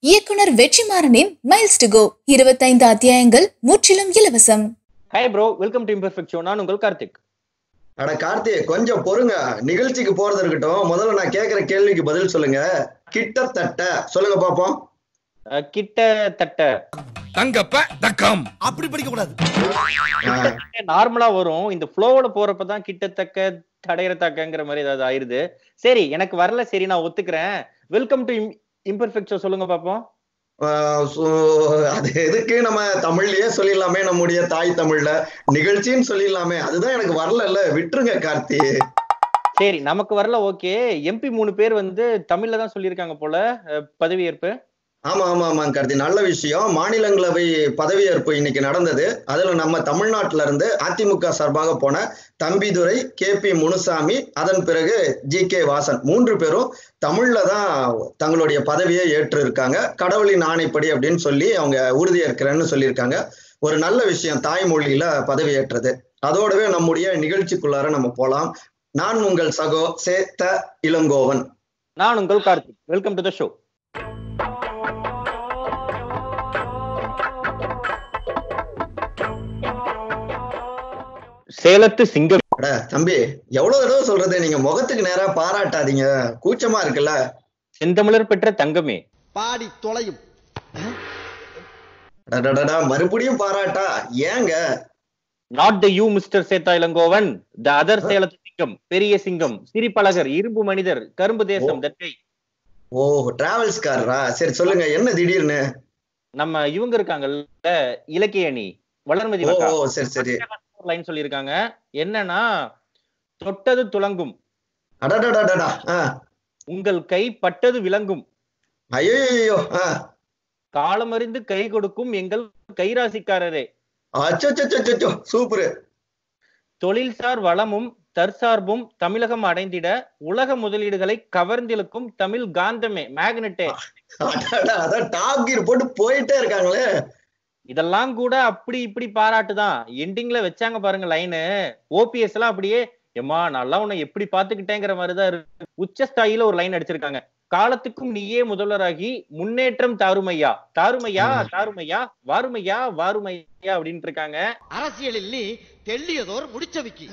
இயக்குனர் வெற்றிமாறனின் miles to go இருபத்தைந்து அத்தியாயங்கள் முற்றிலும் இலவசம் hi bro welcome to imperfect show நான் உங்கள் கார்த்திக் அட கார்த்தி கொஞ்சம் பொறுங்க நிகழ்ச்சிக்கு போறது இருக்கட்டும் முதல்ல நான் கேக்குற கேள்விக்கு பதில் சொல்லுங்க கிட்டத்தட்ட சொல்லுங்க பாப்போம் அஹ், கிட்ட தட்ட தங்கப்ப தக்கம் அப்படி படிக்க கூடாது நார்மலா வரும் இந்த ஃப்ளோவோட போறப்பதான் கிட்டத்தக்க தடையறத்தக்கங்கிற மாதிரி ஏதாவது ஆயிருது சரி எனக்கு வரல சரி நான் ஒத்துக்கிறேன் வெல்கம் டு இம்பர்ஃபெக்ட் ஷோ சொல்லுங்க பாப்போம் ஆஹ் so, அது எதுக்கு நம்ம தமிழ்லயே சொல்லிடலாமே நம்முடைய தாய் தமிழ்ல நிகழ்ச்சின்னு சொல்லிடலாமே அதுதான் எனக்கு வரல விட்டுருங்க கார்த்தி சரி நமக்கு வரல ஓகே எம்பி மூணு பேர் வந்து தமிழ்ல தான் சொல்லியிருக்காங்க போல அஹ், பதவியேற்பு ஆமா ஆமா ஆமா கார்த்தி நல்ல விஷயம் மாநிலங்களவை பதவியேற்பு இன்னைக்கு நடந்தது அதுல நம்ம தமிழ்நாட்டுல இருந்து அதிமுக சார்பாக போன தம்பிதுரை கே பி முனுசாமி அதன் பிறகு ஜி கே வாசன் மூன்று பேரும் தமிழ்ல தான் தங்களுடைய பதவியை ஏற்று இருக்காங்க கடவுளின் ஆணைப்படி அப்படின்னு சொல்லி அவங்க உறுதியேற்கிறேன்னு சொல்லியிருக்காங்க ஒரு நல்ல விஷயம் தாய்மொழியில பதவி ஏற்றது அதோடவே நம்முடைய நிகழ்ச்சிக்குள்ளார நம்ம போலாம் நான் உங்கள் சகோ சே த இளங்கோவன் நான் உங்கள் Karthik welcome to the show சேலத்து சிங்கம் அட தம்பி எவ்வளவு தடவை சொல்றது நீங்க முகத்துக்கு நேரா பாராட்டாதீங்க கூச்சமா இருக்குல்ல செந்தமிழர் பெற்ற தங்கமே பாடி தொலையும் அடடடடா, மறுபடியும் பாராட்டா ஏங்க நாட் த யூ மிஸ்டர் சேத்தா இளங்கோவன் த அதர் சேலத்து சிங்கம் பெரிய சிங்கம் சிரிப்பழகர் இரும்பு மனிதர் கரும்பு தேசம் தட்டை ஓ டிராவல்ஸ்காரரா சரி சொல்லுங்க என்ன திடீர்னு நம்ம இவங்க இருக்காங்கல்ல இலக்கிய அணி வளர்மதி ஓ மக்கா ஓ, சரி சரி லைன் சொல்லியிருக்காங்க என்னன்னா தொட்டது துலங்கும் அடடடடடா ஆ உங்கள் கை பட்டது விளங்கும் ஐயோ ஆ காலமறிந்து கை கொடுக்கும் எங்கள் கைராசிக்காரரே அச்சோ சூப்பர் தொழில்சார் வளமும் தற்சார்பும் தமிழகம் அடைந்திட உலக முதலீடுகளை கவர்ந்திழுக்கும் தமிழ் காந்தமே மேக்னெட்டே அதான் டாப் கீர் போட்டு போயிட்டே இருக்காங்களே இதெல்லாம் கூட அப்படி இப்படி பாராட்டு தான் எண்டிங்ல வச்சாங்க பாருங்க லைனு ஓபிஎஸ் எல்லாம் அப்படியே எம்மா நல்லா உன்னை எப்படி பாத்துக்கிட்டேங்கிற மாதிரிதான் இருக்கு உச்சஸ்தாயில ஒரு லைன் அடிச்சிருக்காங்க காலத்துக்கும் நீயே முதல்வராகி முன்னேற்றம் தாருமையா தாருமையா தாருமையா வாருமையா வாருமையா அப்படின்ட்டு இருக்காங்க அரசியலில் நீ தெள்ளியதோர் முடிச்சவிக்கி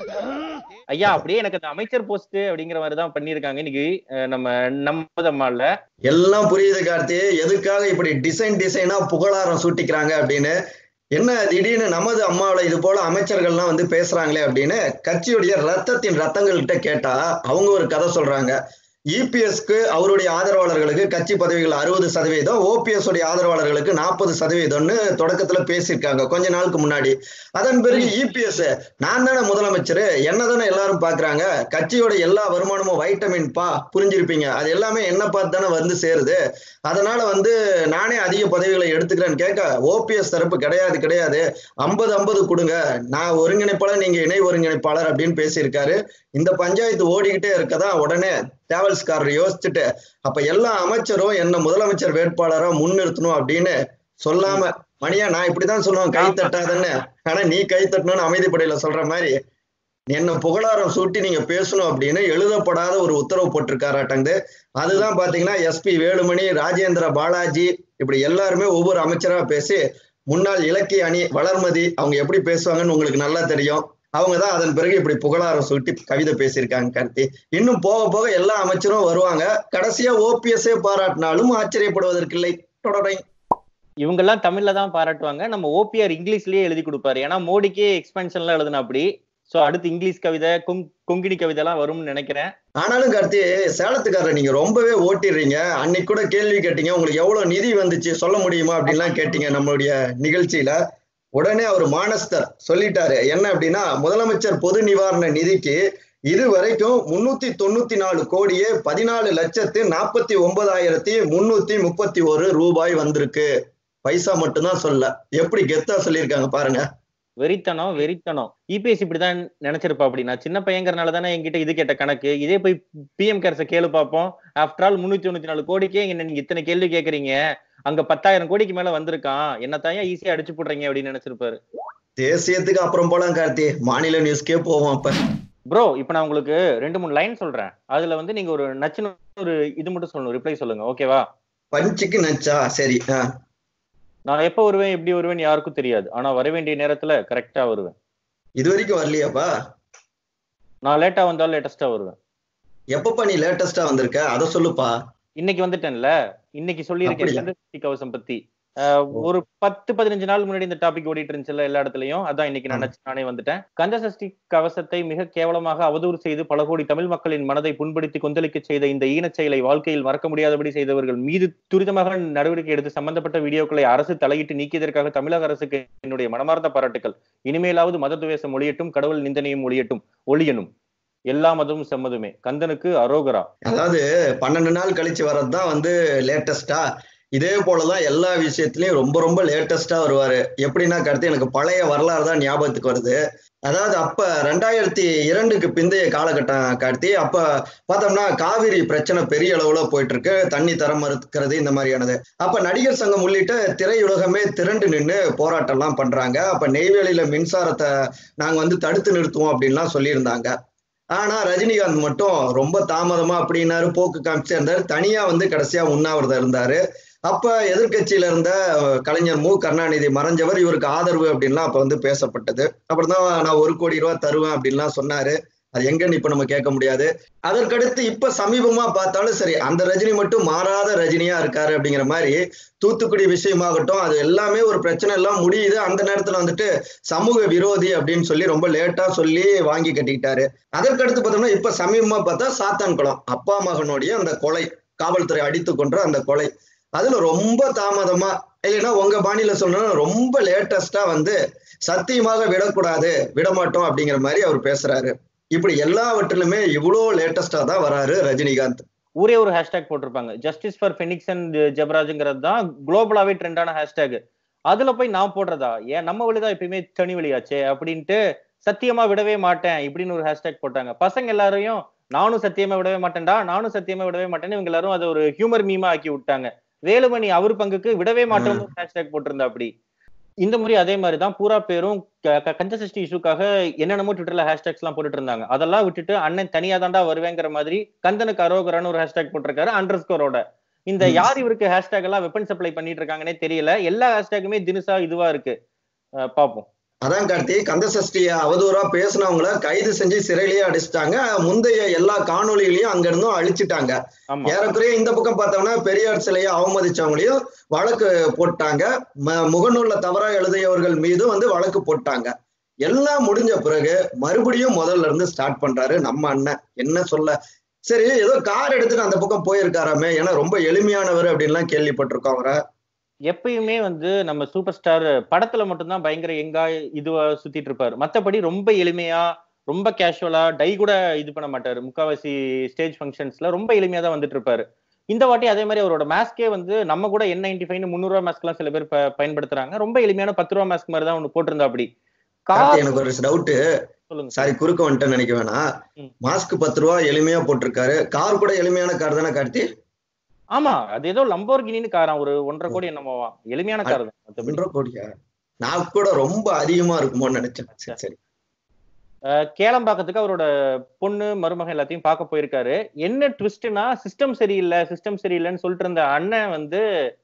ஐயா அப்படியே எனக்கு அந்த அமைச்சர் போஸ்ட் அப்படிங்கிற மாதிரி தான் பண்ணியிருக்காங்க இன்னைக்கு அஹ், நம்ம நம்மதம்மால எல்லாம் புரியுது கார்த்தி எதுக்காக இப்படி டிசைன் டிசைனா புகழாரம் சூட்டிக்கிறாங்க அப்படின்னு என்ன திடீர்னு நமது அம்மாவில இது போல அமைச்சர்கள்லாம் வந்து பேசுறாங்களே அப்படின்னு கட்சியுடைய ரத்தத்தின் ரத்தங்கள்கிட்ட கேட்டா அவங்க ஒரு கதை சொல்றாங்க இபிஎஸ்க்கு அவருடைய ஆதரவாளர்களுக்கு கட்சி பதவிகள் அறுபது சதவீதம் ஓபிஎஸ் உடைய ஆதரவாளர்களுக்கு நாற்பது சதவீதம்னு தொடக்கத்துல பேசியிருக்காங்க கொஞ்ச நாளுக்கு முன்னாடி அதன் பிறகு இபிஎஸ் நான் தானே முதலமைச்சர் என்ன தானே எல்லாரும் பாக்குறாங்க கட்சியோட எல்லா வருமானமும் வைட்டமின் பா புரிஞ்சிருப்பீங்க அது எல்லாமே என்ன பார்த்து தானே வந்து சேருது அதனால வந்து நானே அதிக பதவிகளை எடுத்துக்கிறேன்னு கேட்க ஓபிஎஸ் தரப்பு கிடையாது கிடையாது ஐம்பது ஐம்பது கொடுங்க நான் ஒருங்கிணைப்பாளர் நீங்க இணை ஒருங்கிணைப்பாளர் அப்படின்னு பேசியிருக்காரு இந்த பஞ்சாயத்து ஓடிக்கிட்டே இருக்கதா உடனே டிராவல்ஸ்காரர் யோசிச்சுட்டு அப்ப எல்லா அமைச்சரும் என்ன முதலமைச்சர் வேட்பாளரா முன்னிறுத்தணும் அப்படின்னு சொல்லாம மணியா நான் இப்படிதான் சொல்லுவேன் கை தட்டாதன்னு ஆனா நீ கை தட்டணும்னு அமைதிப்படையில சொல்ற மாதிரி என்ன புகழாரம் சூட்டி நீங்க பேசணும் அப்படின்னு எழுதப்படாத ஒரு உத்தரவு போட்டிருக்காராட்டங்குது அதுதான் பாத்தீங்கன்னா எஸ்பி வேலுமணி ராஜேந்திர பாலாஜி இப்படி எல்லாருமே ஒவ்வொரு அமைச்சரா பேசி முன்னாள் இலக்கிய அணி வளர்மதி அவங்க எப்படி பேசுவாங்கன்னு உங்களுக்கு நல்லா தெரியும் அவங்க தான் அதன் பிறகு இப்படி புகழாரம் சூட்டி கவிதை பேசியிருக்காங்க கார்த்தி இன்னும் போக போக எல்லா அமைச்சரும் வருவாங்க கடைசியா ஓபிஎஸ்ஏ பாராட்டினாலும் ஆச்சரியப்படுவதற்கில்லை தொடரை இவங்க எல்லாம் தமிழ்ல தான் பாராட்டுவாங்க நம்ம ஓபிஆர் இங்கிலீஷ்லயே எழுதி கொடுப்பாரு ஏன்னா மோடிக்கே எக்ஸ்பென்ஷன்லாம் எழுதுனா அப்படி சோ அடுத்து இங்கிலீஷ் கவிதை கொங்- கொங்கிணி கவிதை எல்லாம் வரும்னு நினைக்கிறேன் ஆனாலும் கார்த்தி சேலத்துக்காரர் நீங்க ரொம்பவே ஓட்டிடுறீங்க அன்னைக்கு கூட கேள்வி கேட்டீங்க உங்களுக்கு எவ்வளவு நிதி வந்துச்சு சொல்ல முடியுமா அப்படின்லாம் கேட்டீங்க நம்மளுடைய நிகழ்ச்சியில உடனே அவர் மானஸ்தர் சொல்லிட்டாரு என்ன அப்படின்னா முதலமைச்சர் பொது நிவாரண நிதிக்கு இது வரைக்கும் முன்னூத்தி தொண்ணூத்தி நாலு கோடியே பதினாலு லட்சத்து நாற்பத்தி ஒன்பதாயிரத்தி முன்னூத்தி முப்பத்தி ஒரு ரூபாய் வந்திருக்கு பைசா மட்டும்தான் சொல்ல எப்படி கெத்தா சொல்லியிருக்காங்க பாருங்க வெறித்தனம் வெறித்தனம் இபிஎஸ் இப்படிதான் நினைச்சிருப்பா அப்படி நான் சின்ன பையங்கிறனால தானே என்கிட்ட இது கேட்ட கணக்கு இதே போய் பிஎம் கேர்ஸ கேளு பார்ப்போம் ஆஃப்டர் ஆல் முன்னூத்தி தொண்ணூத்தி நாலு கோடிக்கே என்ன நீங்க இத்தனை கேள்வி கேக்குறீங்க அங்க பத்தாயிரம் கோடிக்கு மேல வந்திருக்கான் என்ன தான் ஈஸியா அடிச்சு போடுறீங்க அப்படின்னு நினைச்சிருப்பாரு தேசியத்துக்கு அப்புறம் போலாம் கார்த்தி மாநில நியூஸ்க்கே போவோம் அப்ப ப்ரோ இப்ப நான் உங்களுக்கு ரெண்டு மூணு லைன் சொல்றேன் அதுல வந்து நீங்க ஒரு நச்சுன்னு ஒரு இது மட்டும் சொல்லணும் ரிப்ளை சொல்லுங்க ஓகேவா பஞ்சுக்கு நச்சா சரி ஆ. நான் எப்ப வருவேன் எப்படி வருவேன் யாருக்கும் தெரியாது ஆனா வர வேண்டிய நேரத்துல கரெக்டா வருவேன் இது வரைக்கும் வரலையாப்பா நான் லேட்டா வந்தாலும் லேட்டஸ்டா வருவேன் எப்பப்பா நீ லேட்டஸ்டா வந்திருக்க அதை சொல்லுப்பா இன்னைக்கு வந்துட்டேன்ல இன்னைக்கு சொல்லியிருக்கேன் அப்படியா? சந்திரசக்தி கவசம் பத்தி அஹ், ஒரு பத்து பதினஞ்சு நாள் முன்னாடி இந்த டாபிக் ஓடிட்டு இருந்துச்சுல்ல எல்லா இடத்துலயும் அதான் இன்னைக்கு நான் ஆமா. நினைச்சு நானே வந்துட்டேன் கந்தசஷ்டி கவசத்தை மிக கேவலமாக அவதூறு செய்து பல கோடி தமிழ் மக்களின் மனதை புண்படுத்தி கொந்தளிக்க செய்த இந்த ஈனச் செயலை வாழ்க்கையில் மறக்க முடியாதபடி செய்தவர்கள் மீது துரிதமாக நடவடிக்கை எடுத்து சம்பந்தப்பட்ட வீடியோக்களை அரசு தலையிட்டு நீக்கியதற்காக தமிழக அரசுக்கு என்னுடைய மனமார்ந்த பாராட்டுக்கள் இனிமேலாவது மத துவேஷம் ஒழியட்டும் கடவுள் நிந்தனையும் ஒழியட்டும் ஒழியணும் எல்லா மதமும் செம்மதுமே கந்தனுக்கு அரோகரா அதாவது பன்னெண்டு நாள் கழிச்சு வர்றதுதான் வந்து லேட்டஸ்டா இதே போலதான் எல்லா விஷயத்திலயும் ரொம்ப ரொம்ப லேட்டஸ்டா வருவாரு எப்படின்னா கருத்து எனக்கு பழைய வரலாறு தான் ஞாபகத்துக்கு வருது அதாவது அப்ப ரெண்டாயிரத்தி இரண்டுக்கு பிந்தைய காலகட்டம் கார்த்தி அப்ப பார்த்தோம்னா காவிரி பிரச்சனை பெரிய அளவுல போயிட்டு இருக்கு தண்ணி தர மறுக்கிறது இந்த மாதிரியானது அப்ப நடிகர் சங்கம் உள்ளிட்ட திரையுலகமே திரண்டு நின்று போராட்டம் எல்லாம் பண்றாங்க அப்ப நெய்வேலியில மின்சாரத்தை நாங்க வந்து தடுத்து நிறுத்துவோம் அப்படின்லாம் சொல்லியிருந்தாங்க ஆனா ரஜினிகாந்த் மட்டும் ரொம்ப தாமதமா அப்படின்னாரு போக்கு காமிச்சே இருந்தாரு தனியா வந்து கடைசியா உண்ணாவிரதம் இருந்தாரு அப்ப எதிர்க்கட்சியில இருந்த அஹ், கலைஞர் மு கருணாநிதி மறைஞ்சவர் இவருக்கு ஆதரவு அப்படின்லாம் அப்ப வந்து பேசப்பட்டது அப்புறம் தான் நான் ஒரு கோடி ரூபாய் தருவேன் அப்படின்லாம் சொன்னாரு அது எங்கன்னு இப்ப நம்ம கேட்க முடியாது அதற்கடுத்து இப்ப சமீபமா பார்த்தாலும் சரி அந்த ரஜினி மட்டும் மாறாத ரஜினியா இருக்காரு அப்படிங்கிற மாதிரி தூத்துக்குடி விஷயமாகட்டும் அது எல்லாமே ஒரு பிரச்சனை எல்லாம் முடியுது அந்த நேரத்துல வந்துட்டு சமூக விரோதி அப்படின்னு சொல்லி ரொம்ப லேட்டா சொல்லி வாங்கி கட்டிக்கிட்டாரு அதற்கடுத்து பார்த்தோம்னா இப்ப சமீபமா பார்த்தா சாத்தான்குளம் அப்பா மகனுடைய அந்த கொலை காவல்துறை அடித்து கொன்ற அந்த கொலை அதுல ரொம்ப தாமதமா இல்லைன்னா உங்க பாணியில சொல்லணும்னா ரொம்ப லேட்டஸ்டா வந்து சத்தியமாக விடக்கூடாது விடமாட்டோம் அப்படிங்கிற மாதிரி அவர் பேசுறாரு இப்படி எல்லாவற்றிலுமே இவ்வளோ லேட்டஸ்டா தான் வராரு ரஜினிகாந்த் ஊரே ஒரு ஹேஷ்டேக் போட்டிருப்பாங்க ஜஸ்டிஸ் ஃபார் ஃபெனிக்ஸ் அண்ட் ஜெபராஜ்ங்கிறது தான் குளோபலாவே ட்ரெண்டான ஹேஷ்டேக் அதுல போய் நான் போடுறதா ஏன் நம்ம வழிதான் எப்பயுமே தனி வழியாச்சே அப்படின்ட்டு சத்தியமா விடவே மாட்டேன் இப்படின்னு ஒரு ஹேஷ்டேக் போட்டாங்க பசங்க எல்லாரையும் நானும் சத்தியமா விடவே மாட்டேன்டா நானும் சத்தியமா விடவே மாட்டேன்னு இவங்க எல்லாரும் அதை ஒரு ஹியூமர் மீமா ஆக்கி விட்டாங்க வேலுமணி அவர் பங்குக்கு விடவே மாட்டோம்னு ஒரு ஹேஷ்டேக் போட்டிருந்தா அப்படி இந்த முறை அதே மாதிரி தான் பூரா பேரும் க- க- கஞ்சசஷ்டி இஷ்யூக்காக என்னென்னமோ ட்விட்டர்ல ஹேஷ்டேக்ஸ் எல்லாம் போட்டுட்டு இருந்தாங்க அதெல்லாம் விட்டுட்டு அண்ணன் தனியா தாண்டா வருவேங்கிற மாதிரி கந்தனுக்கு அரோகரான்னு ஒரு ஹேஷ்டேக் போட்டிருக்காரு அண்டர் ஸ்கோரோட இந்த ம். யார் இவருக்கு ஹேஷ்டேக் எல்லாம் வெப்பன் சப்ளை பண்ணிட்டு இருக்காங்கன்னே தெரியல எல்லா ஹேஷ்டேக்குமே தினுசா இதுவா இருக்கு அஹ் பாப்போம் அதான் கார்த்தி கந்தசஷ்டிய அவதூறா பேசினவங்கள கைது செஞ்சு சிறையிலேயே அடிச்சிட்டாங்க முந்தைய எல்லா காணொளிகளையும் அங்க இருந்தும் அழிச்சிட்டாங்க ஆமா ஏறக்குறைய இந்த பக்கம் பார்த்தோம்னா பெரியார் சிலையை அவமதிச்சவங்களையும் வழக்கு போட்டாங்க ம- முகநூல்ல தவறா எழுதியவர்கள் மீதும் வந்து வழக்கு போட்டாங்க எல்லாம் முடிஞ்ச பிறகு மறுபடியும் முதல்ல இருந்து ஸ்டார்ட் பண்றாரு நம்ம அண்ணன் என்ன சொல்ல சரி ஏதோ கார் எடுத்துட்டு அந்த பக்கம் போயிருக்காராமே ஏன்னா ரொம்ப எளிமையானவர் அப்படின்லாம் கேள்விப்பட்டிருக்கோம் அவரை எப்பயுமே வந்து நம்ம சூப்பர் ஸ்டார் படத்துல மட்டும்தான் பயங்கர எங்கா இதுவா சுத்திட்டு இருப்பாரு மத்தபடி ரொம்ப எளிமையா ரொம்ப கேஷுவலா டை கூட இது பண்ண மாட்டாரு முக்காவாசி ஸ்டேஜ் ஃபங்க்ஷன்ஸ்ல ரொம்ப எளிமையா தான் வந்துட்டு இருப்பாரு இந்த வாட்டி அதே மாதிரி அவரோட மாஸ்கே வந்து நம்ம கூட என் நைன்டி ஃபைவ் முந்நூறுவா மாஸ்க்லாம் சில பேர் ப- பயன்படுத்துறாங்க ரொம்ப எளிமையான பத்து ரூபா மாஸ்க் மாதிரி தான் ஒன்று போட்டிருந்தா அப்படி கார்த்தி, கார் எனக்கு ஒரு டவுட் சொல்லுங்க சாரி குறுக்க வந்துட்டேன்னு நினைக்க வேணாம் ம். மாஸ்க் பத்து ரூபா எளிமையா போட்டிருக்காரு கார் கூட எளிமையான கார் தானே கார்த்தி ஆமா அது ஏதோ லம்போர்கினின்னு காராம் ஒரு ஒன்றரை கோடி என்னமோவா எளிமையான கார் தான் மத்தபடி ஒன்றரை கோடியா நான் கூட ரொம்ப அதிகமா இருக்குமோன்னு நினைச்சேன் சரி சரி அஹ் கேளம்பாக்கத்துக்கு அவரோட பொண்ணு மருமகன் எல்லாத்தையும் பார்க்க போயிருக்காரு என்ன ட்விஸ்ட்னா சிஸ்டம் சரியில்லை சிஸ்டம் சரியில்லைன்னு சொல்லிட்டு இருந்த அண்ணன் வந்து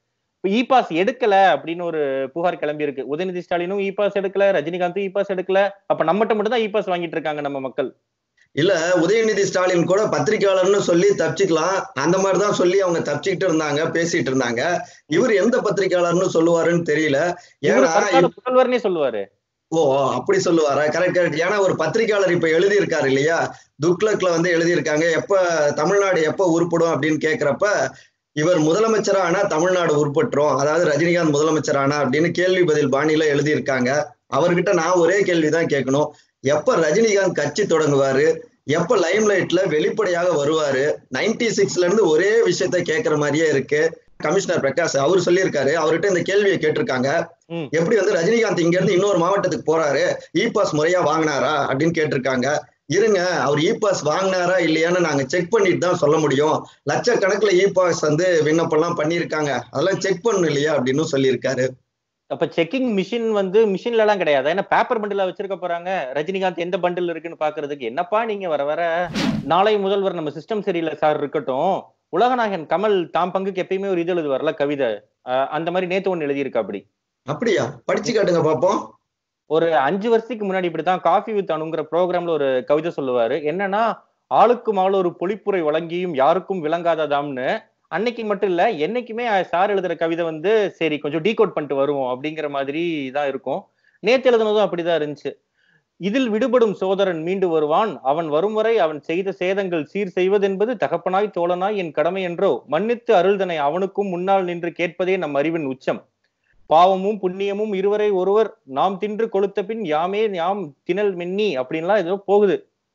இ பாஸ் எடுக்கல அப்படின்னு ஒரு புகார் கிளம்பி இருக்கு உதயநிதி ஸ்டாலினும் இ பாஸ் எடுக்கல ரஜினிகாந்தும் இ பாஸ் எடுக்கல அப்ப நம்மகிட்ட மட்டும் தான் இ பாஸ் வாங்கிட்டு இருக்காங்க நம்ம மக்கள் இல்ல உதயநிதி ஸ்டாலின் கூட பத்திரிகையாளர்னு சொல்லி தப்பிச்சுக்கலாம் அந்த மாதிரிதான் சொல்லி அவங்க தப்பிச்சுக்கிட்டு இருந்தாங்க பேசிட்டு இருந்தாங்க இவர் எந்த பத்திரிகையாளர்னு சொல்லுவாருன்னு தெரியல இவரு ஏன்னா சர்க்கார் முதல்வர்னே சொல்லுவாரு ஓ அப்படி சொல்லுவாரா கரெக்ட் கரெக்ட் ஏன்னா ஒரு பத்திரிகையாளர் இப்ப எழுதியிருக்காரு இல்லையா துக்ளக்ல வந்து எழுதியிருக்காங்க எப்ப தமிழ்நாடு எப்ப உருப்படும் அப்படின்னு கேக்குறப்ப இவர் முதலமைச்சரா ஆனா தமிழ்நாடு உருப்பட்டுரும் அதாவது ரஜினிகாந்த் முதலமைச்சர் ஆனா அப்படின்னு கேள்வி பதில் பாணியில எழுதியிருக்காங்க அவர்கிட்ட நான் ஒரே கேள்விதான் கேட்கணும் எப்ப ரஜினிகாந்த் கட்சி தொடங்குவாரு எப்ப லைம் லைட்ல வெளிப்படையாக வருவாரு நைன்டி சிக்ஸ்ல இருந்து ஒரே விஷயத்த கேட்கிற மாதிரியே இருக்கு கமிஷனர் பிரகாஷ் அவர் சொல்லியிருக்காரு அவர்கிட்ட இந்த கேள்வியை கேட்டிருக்காங்க ம். எப்படி வந்து ரஜினிகாந்த் இங்க இருந்து இன்னொரு மாவட்டத்துக்கு போறாரு இ பாஸ் முறையா வாங்கினாரா அப்படின்னு கேட்டிருக்காங்க இருங்க அவர் இ பாஸ் வாங்கினாரா இல்லையான்னு நாங்க செக் பண்ணிட்டு தான் சொல்ல முடியும் லட்சக்கணக்குல இ பாஸ் வந்து விண்ணப்பம்லாம் பண்ணியிருக்காங்க அதெல்லாம் செக் பண்ணணும் இல்லையா அப்படின்னு சொல்லியிருக்காரு அப்ப செக்கிங் மிஷின் வந்து மிஷின்ல எல்லாம் கிடையாது ஏன்னா பேப்பர் பண்டிலா வச்சிருக்க போறாங்க ரஜினிகாந்த் எந்த பண்டில் இருக்குன்னு பாக்குறதுக்கு என்னப்பா நீங்க வர வர நாளை முதல்வர் நம்ம சிஸ்டம் சரியில்லை சார் இருக்கட்டும் உலகநாயகன் கமல் தாம் பங்குக்கு எப்பயுமே ஒரு இது எழுதுவார்ல கவிதை அஹ் அந்த மாதிரி நேத்து ஒண்ணு எழுதியிருக்கு அப்படி அப்படியா படிச்சு காட்டுங்க பாப்போம் ஒரு அஞ்சு வருஷத்துக்கு முன்னாடி இப்படித்தான் காஃபி வித் அணுங்கிற ப்ரோக்ராம்ல ஒரு கவிதை சொல்லுவாரு என்னன்னா ஆளுக்கும் ஆள் ஒரு பொழிப்புரை வழங்கியும் யாருக்கும் விளங்காததாம்னு அன்னைக்கு மட்டும் இல்ல என்னைக்குமே சார் எழுதுற கவிதை வந்து சரி கொஞ்சம் டீகோட் பண்ணிட்டு வருவோம் அப்படிங்கிற மாதிரி தான் இருக்கும் நேத்து எழுதுனதும் அப்படிதான் இருந்துச்சு இதில் விடுபடும் சோதரன் மீண்டு வருவான் அவன் வரும் வரை அவன் செய்த சேதங்கள் சீர் செய்வதென்பது தகப்பனாய் தோழனாய் என் கடமை என்றோ மன்னித்து அருள்தனை அவனுக்கும் முன்னால் நின்று கேட்பதே நம் அறிவின் உச்சம் பாவமும் புண்ணியமும் இருவரை ஒருவர் நாம் தின்று கொளுத்த பின் யாமே யாம் திணல் மென்னி அப்படின்லாம் ஏதோ போகுது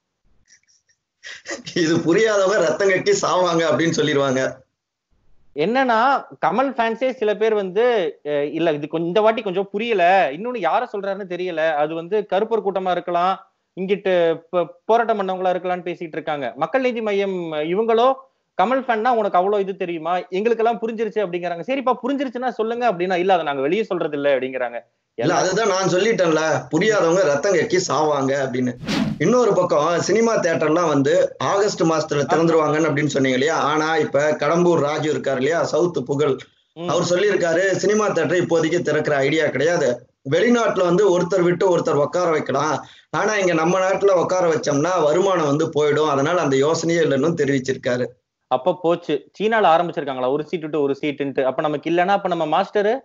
இது புரியாதவங்க ரத்தம் கட்டி சாவாங்க அப்படின்னு சொல்லிடுவாங்க என்னன்னா கமல் ஃபேன்ஸே சில பேர் வந்து அஹ், இல்ல இது கொஞ்சம் இந்த வாட்டி கொஞ்சம் புரியல இன்னொன்னு யார சொல்றாருன்னு தெரியல அது வந்து கருப்பர் கூட்டமா இருக்கலாம் இங்கிட்டு ப- போராட்டம் பண்ணவங்களா இருக்கலாம்னு பேசிட்டு இருக்காங்க மக்கள் நீதி மையம் இவங்களோ கமல் ஃபேன்னா உனக்கு அவ்வளவு இது தெரியுமா எங்களுக்கெல்லாம் புரிஞ்சிருச்சு அப்படிங்கிறாங்க சரிப்பா புரிஞ்சிருச்சுன்னா சொல்லுங்க அப்படின்னா இல்ல அதை நாங்க வெளியே சொல்றது இல்ல அப்படிங்கிறாங்க இல்ல அதுதான் நான் சொல்லிட்டேன்ல புரியாதவங்க ரத்தம் கக்கி சாவாங்க அப்படின்னு இன்னொரு பக்கம் சினிமா தியேட்டர்லாம் வந்து ஆகஸ்ட் மாசத்துல திறந்துருவாங்கன்னு அப்படின்னு சொன்னீங்க இல்லையா ஆனா இப்ப கடம்பூர் ராஜு இருக்காரு இல்லையா சவுத் புகழ் ம். அவர் சொல்லியிருக்காரு சினிமா தியேட்டர் இப்போதைக்கு திறக்கிற ஐடியா கிடையாது வெளிநாட்டுல வந்து ஒருத்தர் விட்டு ஒருத்தர் உட்கார வைக்கலாம் ஆனா இங்க நம்ம நாட்டுல உட்கார வச்சோம்னா வருமானம் வந்து போயிடும் அதனால அந்த யோசனையே இல்லைன்னு தெரிவிச்சிருக்காரு அப்ப போச்சு சீனால ஆரம்பிச்சிருக்காங்களா ஒரு சீட் விட்டு ஒரு சீட்டுன்ட்டு அப்ப நமக்கு இல்லைன்னா அப்ப நம்ம மாஸ்டரு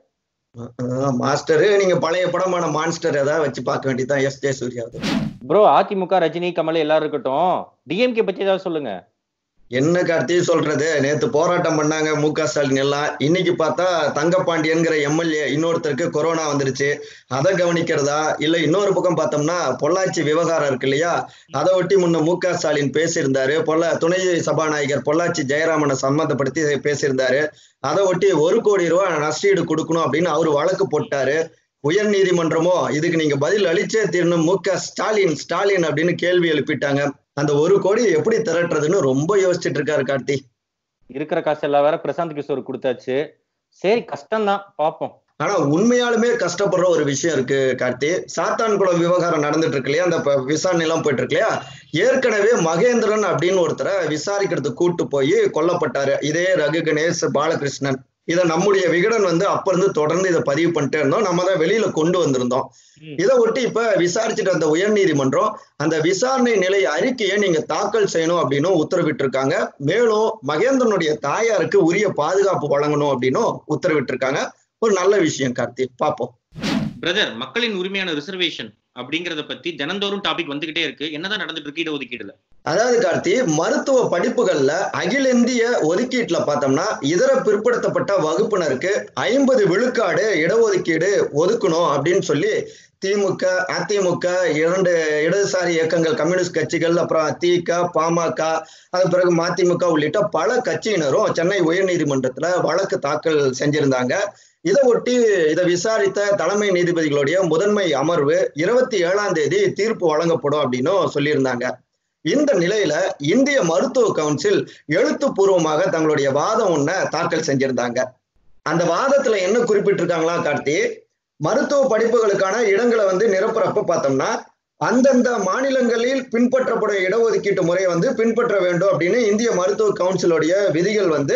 மாஸ்டரு நீங்க பழைய படமான மான்ஸ்டர் ஏதாவது வச்சு பார்க்க வேண்டியதுதான் எஸ் ஜே சூர்யாவது ப்ரோ அதிமுக ரஜினி கமல் எல்லாரும் இருக்கட்டும் டிஎம்கே பத்தி ஏதாவது சொல்லுங்க என்ன கார்த்தி சொல்றது நேத்து போராட்டம் பண்ணாங்க மு க ஸ்டாலின் எல்லாம் இன்னைக்கு பார்த்தா தங்கப்பாண்டியன்கிற எம்எல்ஏ இன்னொருத்தருக்கு கொரோனா வந்துருச்சு அதை கவனிக்கிறதா இல்ல இன்னொரு பக்கம் பார்த்தோம்னா பொள்ளாச்சி விவகாரம் இருக்கு இல்லையா அதை ஒட்டி முன்ன மு க ஸ்டாலின் பேசியிருந்தாரு பொள்ள துணை சபாநாயகர் பொள்ளாச்சி ஜெயராமனை சம்மந்தப்படுத்தி பேசியிருந்தாரு அதை ஒட்டி ஒரு கோடி ரூபாய் நஷ்டீடு கொடுக்கணும் அப்படின்னு அவரு வழக்கு போட்டாரு உயர் நீதிமன்றமோ இதுக்கு நீங்க பதில் அளிச்சே தீரணும் மு க ஸ்டாலின் ஸ்டாலின் அப்படின்னு கேள்வி எழுப்பிட்டாங்க அந்த ஒரு கோடி எப்படி திரட்டுறதுன்னு ரொம்ப யோசிச்சுட்டு இருக்காரு கார்த்தி இருக்கிற காசு எல்லாம் வேற பிரசாந்த் கிஷோர் கொடுத்தாச்சு சரி கஷ்டம்தான் பாப்போம் ஆனா உண்மையாலுமே கஷ்டப்படுற ஒரு விஷயம் இருக்கு கார்த்தி சாத்தான்குளம் விவகாரம் நடந்துட்டு இருக்கு இல்லையா அந்த ப- விசாரணை எல்லாம் போயிட்டு இருக்கு இல்லையா ஏற்கனவே மகேந்திரன் அப்படின்னு ஒருத்தரை விசாரிக்கிறதுக்கு கூட்டு போய் கொல்லப்பட்டாரு இதே ரகு கணேஷ் பாலகிருஷ்ணன் இதை நம்முடைய விகடன் வந்து அப்ப இருந்து தொடர்ந்து இதை பதிவு பண்ணிட்டே இருந்தோம் நம்ம தான் வெளியில கொண்டு வந்திருந்தோம் ம். இதை ஒட்டி இப்ப விசாரிச்சுட்டு வந்த உயர்நீதிமன்றம் அந்த விசாரணை நிலை அறிக்கையை நீங்க தாக்கல் செய்யணும் அப்படின்னு உத்தரவிட்டு இருக்காங்க மேலும் மகேந்திரனுடைய தாயாருக்கு உரிய பாதுகாப்பு வழங்கணும் அப்படின்னும் உத்தரவிட்டு இருக்காங்க ஒரு நல்ல விஷயம் கார்த்தி பாப்போம் பிரதர் மக்களின் உரிமையான ரிசர்வேஷன் அப்படிங்கறத பத்தி தினந்தோறும் டாபிக் வந்துகிட்டே இருக்கு என்னதான் நடந்துட்டு இருக்கு இடஒதுக்கீடுல அதாவது கார்த்தி மருத்துவ படிப்புகள்ல அகில இந்திய ஒதுக்கீட்டுல பார்த்தோம்னா இதர பிற்படுத்தப்பட்ட வகுப்பினருக்கு ஐம்பது விழுக்காடு இடஒதுக்கீடு ஒதுக்கணும் அப்படின்னு சொல்லி திமுக அதிமுக இரண்டு இடதுசாரி இயக்கங்கள் கம்யூனிஸ்ட் கட்சிகள் அப்புறம் திக பாமக அதன் பிறகு மதிமுக உள்ளிட்ட பல கட்சியினரும் சென்னை உயர்நீதிமன்றத்துல வழக்கு தாக்கல் செஞ்சிருந்தாங்க இதை ஒட்டி இதை விசாரித்த தலைமை நீதிபதிகளுடைய முதன்மை அமர்வு இருபத்தி ஏழாம் தேதி தீர்ப்பு வழங்கப்படும் அப்படின்னும் சொல்லியிருந்தாங்க இந்த நிலையில இந்திய மருத்துவ கவுன்சில் எழுத்துப்பூர்வமாக தங்களுடைய வாதம் ஒன்ன தாக்கல் செஞ்சிருந்தாங்க அந்த வாதத்துல என்ன குறிப்பிட்டிருக்காங்களா கார்த்தி மருத்துவ படிப்புகளுக்கான இடங்களை வந்து நிரப்புறப்ப பார்த்தோம்னா அந்தந்த மாநிலங்களில் பின்பற்றப்படும் இடஒதுக்கீட்டு முறையை வந்து பின்பற்ற வேண்டும் அப்படின்னு இந்திய மருத்துவ கவுன்சிலுடைய விதிகள் வந்து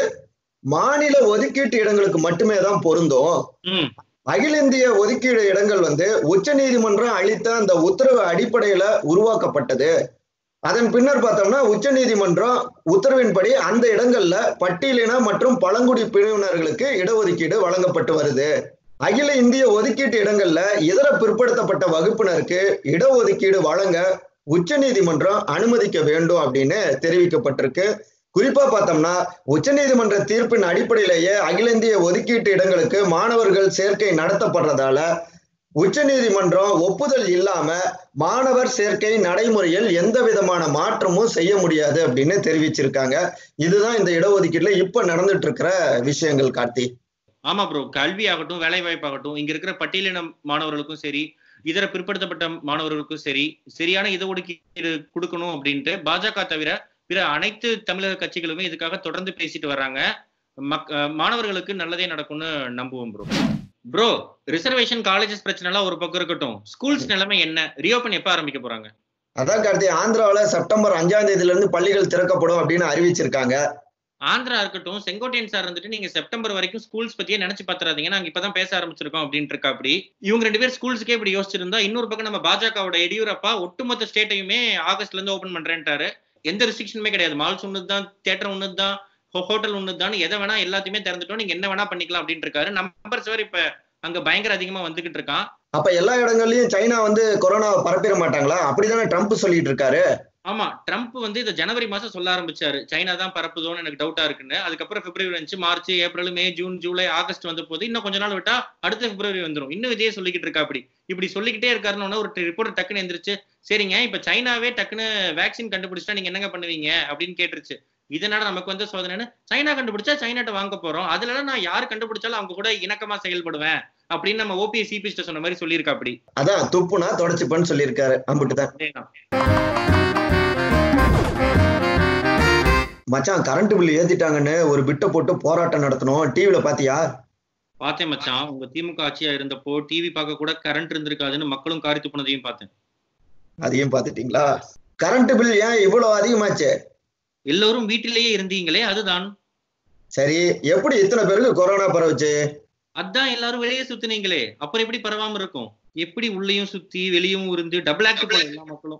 மாநில ஒதுக்கீட்டு இடங்களுக்கு மட்டுமே தான் பொருந்தும் ம் அகில இந்திய ஒதுக்கீடு இடங்கள் வந்து உச்ச நீதிமன்றம் அளித்த அந்த உத்தரவு அடிப்படையில உருவாக்கப்பட்டது அதன் பின்னர் பார்த்தோம்னா உச்ச நீதிமன்றம் உத்தரவின்படி அந்த இடங்கள்ல பட்டியலின மற்றும் பழங்குடி பிரிவினர்களுக்கு இடஒதுக்கீடு வழங்கப்பட்டு வருது அகில இந்திய ஒதுக்கீட்டு இடங்கள்ல இதர பிற்படுத்தப்பட்ட வகுப்பினருக்கு இடஒதுக்கீடு வழங்க உச்ச நீதிமன்றம் அனுமதிக்க வேண்டும் அப்படின்னு தெரிவிக்கப்பட்டிருக்கு குறிப்பா பார்த்தோம்னா உச்சநீதிமன்ற தீர்ப்பின் அடிப்படையிலேயே அகில இந்திய ஒதுக்கீட்டு இடங்களுக்கு மாணவர்கள் சேர்க்கை நடத்தப்படுறதால உச்சநீதிமன்றம் ஒப்புதல் இல்லாம மாணவர் சேர்க்கை நடைமுறையில் எந்த விதமான மாற்றமும் செய்ய முடியாது அப்படின்னு தெரிவிச்சிருக்காங்க இதுதான் இந்த இடஒதுக்கீட்டுல இப்ப நடந்துட்டு இருக்கிற விஷயங்கள் கார்த்தி ஆமா ப்ரோ கல்வி ஆகட்டும் வேலை வாய்ப்பாகட்டும் இங்க இருக்கிற பட்டியலின மாணவர்களுக்கும் சரி இதர பிற்படுத்தப்பட்ட மாணவர்களுக்கும் சரி சரியான இடஒதுக்கீடு கொடுக்கணும் அப்படின்ட்டு பாஜக தவிர பிற அனைத்து தமிழக கட்சிகளுமே இதுக்காக தொடர்ந்து பேசிட்டு வர்றாங்க மக் அஹ் மாணவர்களுக்கு நல்லதே நடக்கும்னு நம்புவோம் ப்ரோ ப்ரோ ரிசர்வேஷன் காலேஜஸ் பிரச்சனை எல்லாம் ஒரு பக்கம் இருக்கட்டும் ஸ்கூல்ஸ் நிலைமை என்ன ரீஓபன் எப்ப ஆரம்பிக்க போறாங்க அதான் கார்த்தி ஆந்திராவுல செப்டம்பர் அஞ்சாம் தேதியில இருந்து பள்ளிகள் திறக்கப்படும் அப்படின்னு அறிவிச்சிருக்காங்க ஆந்திரா இருக்கட்டும் செங்கோட்டையன் சார் வந்துட்டு நீங்க செப்டம்பர் வரைக்கும் ஸ்கூல்ஸ் பத்தியே நினைச்சு பாத்துறாதீங்க நாங்க இப்பதான் பேச ஆரம்பிச்சிருக்கோம் அப்படின்ட்டு இருக்கா அப்படி இவங்க ரெண்டு பேர் ஸ்கூல்ஸ்க்கே இப்படி யோசிச்சிருந்தா இன்னொரு பக்கம் நம்ம பாஜகவோட எடியூரப்பா ஒட்டுமொத்த ஸ்டேட்டையுமே ஆகஸ்ட்ல இருந்து ஓபன் பண்றேன்ட்டாரு எந்த ரெஸ்ட்ரிக்ஷனுமே கிடையாது மால்ஸ் ஒன்று தான் தியேட்டர் ஒன்று தான் ஹோட்டல் ஒன்று தான் எதை வேணா எல்லாத்தையுமே திறந்துட்டோம் நீங்க என்ன வேணா பண்ணிக்கலாம் அப்படின்ட்டு இருக்காரு நம்பர்ஸ் வேற இப்ப அங்க பயங்கர அதிகமா வந்துகிட்டு இருக்கான் அப்ப எல்லா இடங்கள்லயும் சைனா வந்து கொரோனா பரப்பிட மாட்டாங்களா அப்படிதானே ட்ரம்ப் சொல்லிட்டு இருக்காரு ஆமா ட்ரம்ப் வந்து இந்த ஜனவரி மாசம் சொல்ல ஆரம்பிச்சாரு சைனா தான் பரப்புதோன்னு எனக்கு டவுட்டா இருக்குன்னு அதுக்கப்புறம் பிப்ரவரி வந்துச்சு March April May June July August வந்த போது இன்னும் கொஞ்ச நாள் விட்டா அடுத்த பிப்ரவரி வந்துரும் இன்னும் இதே சொல்லிக்கிட்டு இருக்கா அப்படி இப்படி சொல்லிக்கிட்டே இருக்காருன்னு ஒரு ரிப்போர்ட் டக்குன்னு எந்திரிச்சு சரிங்க இப்ப சைனாவே டக்குன்னு வேக்சின் கண்டுபிடிச்சா நீங்க என்னங்க பண்ணுவீங்க அப்படின்னு கேட்டுருச்சு இதனால நமக்கு வந்து சோதனைன்னு சைனா கண்டுபிடிச்சா சைனாட்ட வாங்க போறோம் அதுல நான் யார் கண்டுபிடிச்சாலும் அவங்க கூட இணக்கமா செயல்படுவேன் அப்படின்னு நம்ம ஓபிஎஸ் சிபிஎஸ்ட சொன்ன மாதிரி சொல்லியிருக்கா அப்படி அதான் துப்புனா தொடச்சுப்பன்னு சொல்லியிருக்காரு அம்பிட்டு தான் அதேதான் மச்சான் கரண்ட் பில் ஏத்திட்டாங்கன்னு ஒரு பிட்டை போட்டு போராட்டம் நடத்தணும் டிவில பாத்தியா பார்த்தேன் மச்சான் உங்க திமுக ஆட்சியா இருந்தப்போ டிவி பார்க்க கூட கரண்ட் இருந்திருக்காதுன்னு மக்களும் காரி துப்புனதையும் பார்த்தேன் அதையும் பாத்துட்டீங்களா கரண்ட் பில் ஏன் இவ்வளவு அதிகமாச்சு எல்லோரும் வீட்டிலேயே இருந்தீங்களே அதுதான் சரி எப்படி இத்தனை பேருக்கு கொரோனா பரவுச்சு அதான் எல்லாரும் வெளியே சுத்துனீங்களே அப்புறம் எப்படி பரவாம இருக்கும் எப்படி உள்ளேயும் சுத்தி வெளியும் இருந்து டபுள் ஆக்ட் போல எல்லா மக்களும்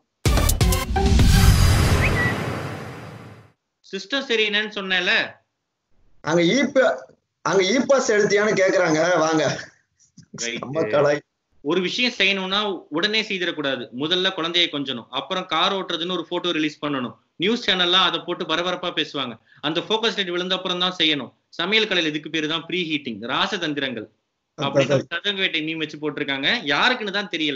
சிஸ்டம் சரி என்னன்னு சொன்னேன்ல அங்க ஈப்ப அங்க இ பாஸ் எடுத்தியான்னு கேக்குறாங்க வாங்க Right. நம்ம கலாய் ஒரு விஷயம் செய்யணும்னா உடனே செய்திடக்கூடாது முதல்ல குழந்தையை கொஞ்சணும் அப்புறம் கார் ஓட்டுறதுன்னு ஒரு போட்டோ ரிலீஸ் பண்ணணும் நியூஸ் சேனல்லாம் அதை போட்டு பரபரப்பா பேசுவாங்க அந்த ஃபோக்கஸ் ரேட் விழுந்த அப்புறம் தான் செய்யணும் சமையல் கலையில் இதுக்கு பேரு தான் ப்ரீ ஹீட்டிங் ராசதந்திரங்கள் அப்படின்னு ஒரு சதங்க வேட்டை மீம் வச்சு போட்டிருக்காங்க யாருக்குன்னு தான் தெரியல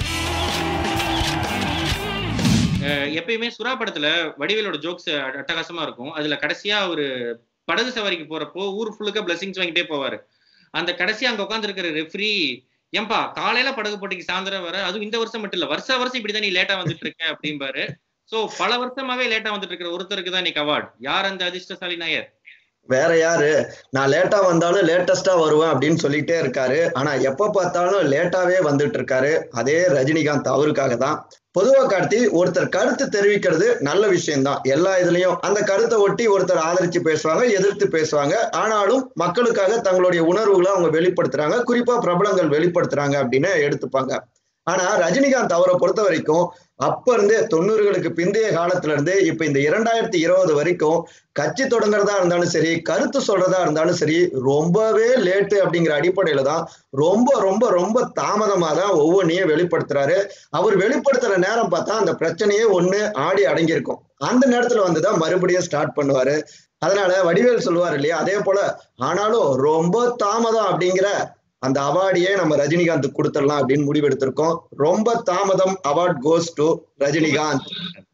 அஹ் எப்பயுமே சுறா படத்துல வடிவேலோட ஜோக்ஸ் அட்டகாசமா இருக்கும் அதுல கடைசியா ஒரு படகு சவாரிக்கு போறப்போ ஊர் ஃபுல்லுக்க பிளஸிங்ஸ் வாங்கிட்டே போவாரு அந்த கடைசியா அங்க உட்கார்ந்து இருக்கிற ரெஃப்ரி ஏன்பா காலையில படகு போட்டிக்கு சாயந்தரம் வர அதுவும் இந்த வருஷம் மட்டும் இல்ல வருஷ வருஷம் இப்படிதான் நீ லேட்டா வந்துட்டு இருக்க அப்படிம்பாரு சோ பல வருஷமாவே லேட்டா வந்துட்டு இருக்கிற ஒருத்தருக்கு தான் இன்னைக்கு அவார்ட் யார் அந்த அதிர்ஷ்டசாலி நாயர் வேற யாரு நான் லேட்டா வந்தாலும் லேட்டஸ்டா வருவேன் அப்படின்னு சொல்லிட்டே இருக்காரு ஆனா எப்ப பார்த்தாலும் லேட்டாவே வந்துட்டு இருக்காரு அதே ரஜினிகாந்த் அவருக்காக தான் பொதுவா கார்த்தி ஒருத்தர் கருத்து தெரிவிக்கிறது நல்ல விஷயம்தான் எல்லா இதுலயும் அந்த கருத்தை ஒட்டி ஒருத்தர் ஆதரிச்சு பேசுவாங்க எதிர்த்து பேசுவாங்க ஆனாலும் மக்களுக்காக தங்களுடைய உணர்வுகளை அவங்க வெளிப்படுத்துறாங்க குறிப்பா பிரபலங்கள் வெளிப்படுத்துறாங்க அப்படின்னு எடுத்துப்பாங்க ஆனா ரஜினிகாந்த் அவரை பொறுத்த வரைக்கும் அப்ப இருந்தே தொண்ணூறுகளுக்கு பிந்தைய காலத்துல இருந்து இப்ப இந்த இரண்டாயிரத்தி இருபது வரைக்கும் கட்சி தொடங்குறதா இருந்தாலும் சரி கருத்து சொல்றதா இருந்தாலும் சரி ரொம்பவே லேட்டு அப்படிங்கிற அடிப்படையில தான் ரொம்ப ரொம்ப ரொம்ப தாமதமா தான் ஒவ்வொன்றையும் வெளிப்படுத்துறாரு அவர் வெளிப்படுத்துற நேரம் பார்த்தா அந்த பிரச்சனையே ஒண்ணு ஆடி அடங்கியிருக்கும் அந்த நேரத்துல வந்துதான் மறுபடியும் ஸ்டார்ட் பண்ணுவாரு அதனால வடிவேல் சொல்லுவார் இல்லையா அதே போல ஆனாலும் ரொம்ப தாமதம் அப்படிங்கிற அந்த அவார்டையே நம்ம ரஜினிகாந்த் கொடுத்துடலாம் அப்படின்னு முடிவெடுத்திருக்கோம் ரொம்ப தாமதம் அவார்ட் கோஸ் டு ரஜினிகாந்த்